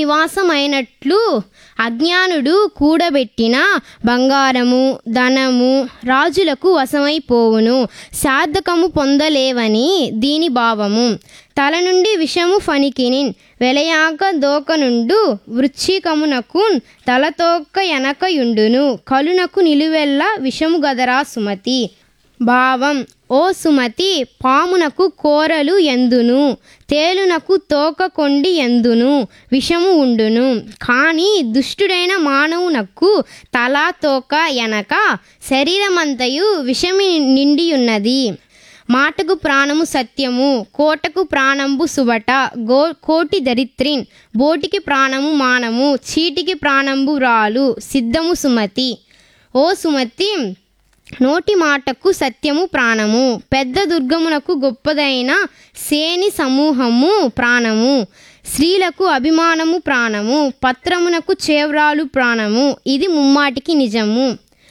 నివాసమైనట్లు అజ్ఞానుడు కూడబెట్టిన బంగారము ధనము రాజులకు వశమైపోవును సార్థకము పొందలేవని దీని భావము తల నుండి విషము ఫణికినిన్ వెలయాక దోకనుండు వృచ్చికమునకు తలతోక ఎనకయుండును కలునకు నిలువెల్ల విషము గదరా సుమతి భావం ఓ సుమతి పామునకు కోరలు ఎందును తేలునకు తోక కొండి ఎందును విషము ఉండును కానీ దుష్టుడైన మానవునకు తల తోక ఎనక శరీరమంతయు విషమి నిండియున్నది మాటకు ప్రాణము సత్యము కోటకు ప్రాణంబు సుబట గో కోటి దరిత్రిన్ బోటికి ప్రాణము మానము చీటికి ప్రాణంబు రాలు సిద్ధము సుమతి ఓ సుమతి నోటి మాటకు సత్యము ప్రాణము పెద్ద దుర్గమునకు గొప్పదైన సేని సమూహము ప్రాణము స్త్రీలకు అభిమానము ప్రాణము పత్రమునకు చేవ్రాలు ప్రాణము ఇది ముమ్మాటికి నిజము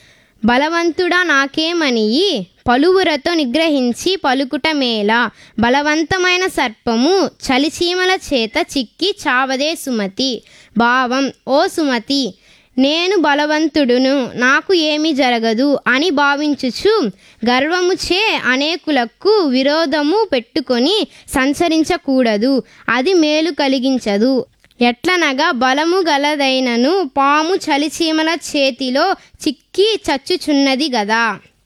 బలవంతుడా నాకేమనియి పలువురతో నిగ్రహించి పలుకుట మేల బలవంతమైన సర్పము చలిచీమల చేత చిక్కి చావదే సుమతి భావం ఓ సుమతి నేను బలవంతుడును నాకు ఏమీ జరగదు అని భావించుచు గర్వముచే అనేకులకు విరోధము పెట్టుకొని సంచరించకూడదు అది మేలు కలిగించదు ఎట్లనగా బలము గలదైనను పాము చలిచీమల చేతిలో చిక్కి చచ్చుచున్నది గదా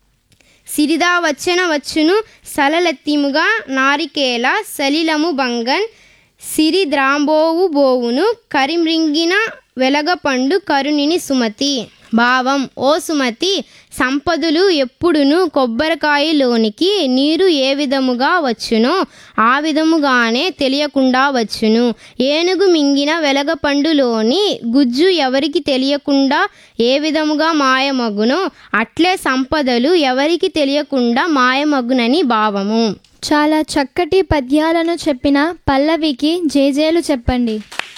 సిరిదా వచ్చెన వచ్చును సలలెత్తిముగా నారికేల సలిలము బంగన్ సిరి ద్రాంబోవు బోవును కరిమ్రింగిన వెలగపండు కరుణిని సుమతి భావం ఓ సుమతి సంపదలు ఎప్పుడును కొబ్బరికాయలోనికి నీరు ఏ విధముగా వచ్చునో ఆ విధముగానే తెలియకుండా వచ్చును ఏనుగు మింగిన వెలగపండులోని గుజ్జు ఎవరికి తెలియకుండా ఏ విధముగా మాయమగునో అట్లే సంపదలు ఎవరికి తెలియకుండా మాయమగునని భావము చాలా చక్కటి పద్యాలను చెప్పిన పల్లవికి జేజేలు చెప్పండి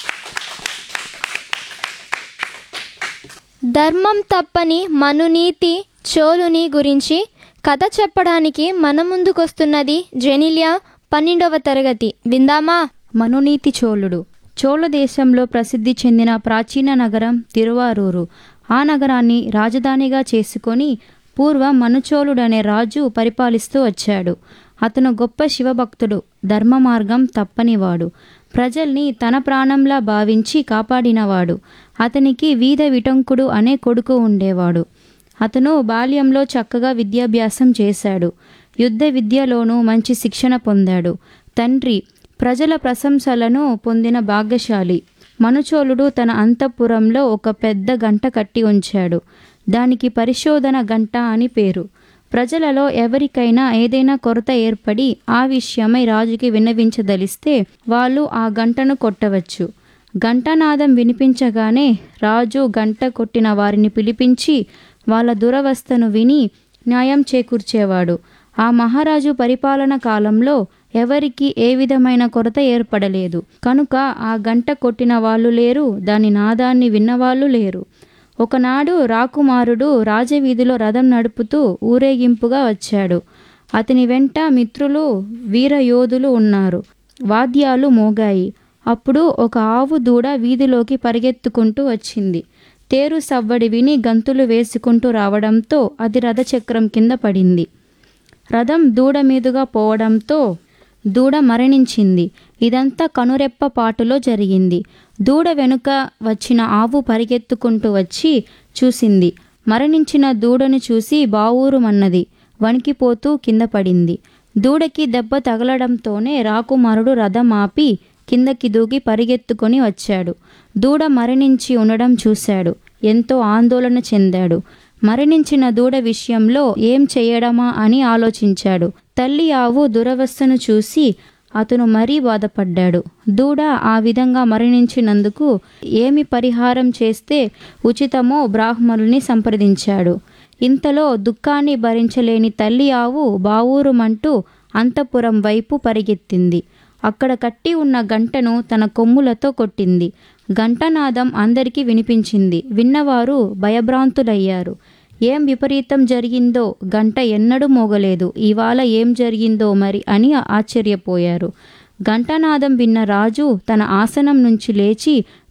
ధర్మం తప్పని మనునీతి చోలుని గురించి కథ చెప్పడానికి మన ముందుకొస్తున్నది జెనిలియా పన్నెండవ తరగతి విందామా మనునీతి చోళుడు చోళ దేశంలో ప్రసిద్ధి చెందిన ప్రాచీన నగరం తిరువారూరు ఆ నగరాన్ని రాజధానిగా చేసుకొని పూర్వం మనుచోళుడనే రాజు పరిపాలిస్తూ వచ్చాడు అతను గొప్ప శివభక్తుడు ధర్మ మార్గం తప్పనివాడు ప్రజల్ని తన ప్రాణంలా భావించి కాపాడినవాడు అతనికి వీధ విటంకుడు అనే కొడుకు ఉండేవాడు అతను బాల్యంలో చక్కగా విద్యాభ్యాసం చేశాడు యుద్ధ విద్యలోనూ మంచి శిక్షణ పొందాడు తండ్రి ప్రజల ప్రశంసలను పొందిన భాగ్యశాలి మనుచోళుడు తన అంతఃపురంలో ఒక పెద్ద గంట కట్టి ఉంచాడు దానికి పరిశోధన గంట అని పేరు ప్రజలలో ఎవరికైనా ఏదైనా కొరత ఏర్పడి ఆ విషయమై రాజుకి విన్నవించదలిస్తే వాళ్ళు ఆ గంటను కొట్టవచ్చు గంటనాదం వినిపించగానే రాజు గంట కొట్టిన వారిని పిలిపించి వాళ్ళ దురవస్థను విని న్యాయం చేకూర్చేవాడు ఆ మహారాజు పరిపాలన కాలంలో ఎవరికి ఏ విధమైన కొరత ఏర్పడలేదు కనుక ఆ గంట కొట్టిన వాళ్ళు లేరు దాని నాదాన్ని విన్నవాళ్ళు లేరు ఒకనాడు రాకుమారుడు రాజవీధిలో రథం నడుపుతూ ఊరేగింపుగా వచ్చాడు అతని వెంట మిత్రులు వీరయోధులు ఉన్నారు వాద్యాలు మోగాయి అప్పుడు ఒక ఆవు దూడ వీధిలోకి పరిగెత్తుకుంటూ వచ్చింది తేరు సవ్వడి విని గంతులు వేసుకుంటూ రావడంతో అది రథచక్రం కింద పడింది రథం దూడ మీదుగా పోవడంతో దూడ మరణించింది ఇదంతా కనురెప్ప పాటులో జరిగింది దూడ వెనుక వచ్చిన ఆవు పరిగెత్తుకుంటూ వచ్చి చూసింది మరణించిన దూడను చూసి బావూరుమన్నది వణికిపోతూ కింద పడింది దూడకి దెబ్బ తగలడంతోనే రాకుమారుడు రథం ఆపి కిందకి దూకి పరిగెత్తుకొని వచ్చాడు దూడ మరణించి ఉండడం చూశాడు ఎంతో ఆందోళన చెందాడు మరణించిన దూడ విషయంలో ఏం చేయడమా అని ఆలోచించాడు తల్లి ఆవు దురవస్థను చూసి అతను మరీ బాధపడ్డాడు దూడ ఆ విధంగా మరణించినందుకు ఏమి పరిహారం చేస్తే ఉచితమో బ్రాహ్మణుల్ని సంప్రదించాడు ఇంతలో దుఃఖాన్ని భరించలేని తల్లి ఆవు బావూరుమంటూ అంతఃపురం వైపు పరిగెత్తింది అక్కడ కట్టి ఉన్న గంటను తన కొమ్ములతో కొట్టింది గంటనాదం అందరికీ వినిపించింది విన్నవారు భయభ్రాంతులయ్యారు ఏం విపరీతం జరిగిందో గంట ఎన్నడూ మోగలేదు ఇవాళ ఏం జరిగిందో మరి అని ఆశ్చర్యపోయారు గంటనాదం విన్న రాజు తన ఆసనం నుంచి లేచి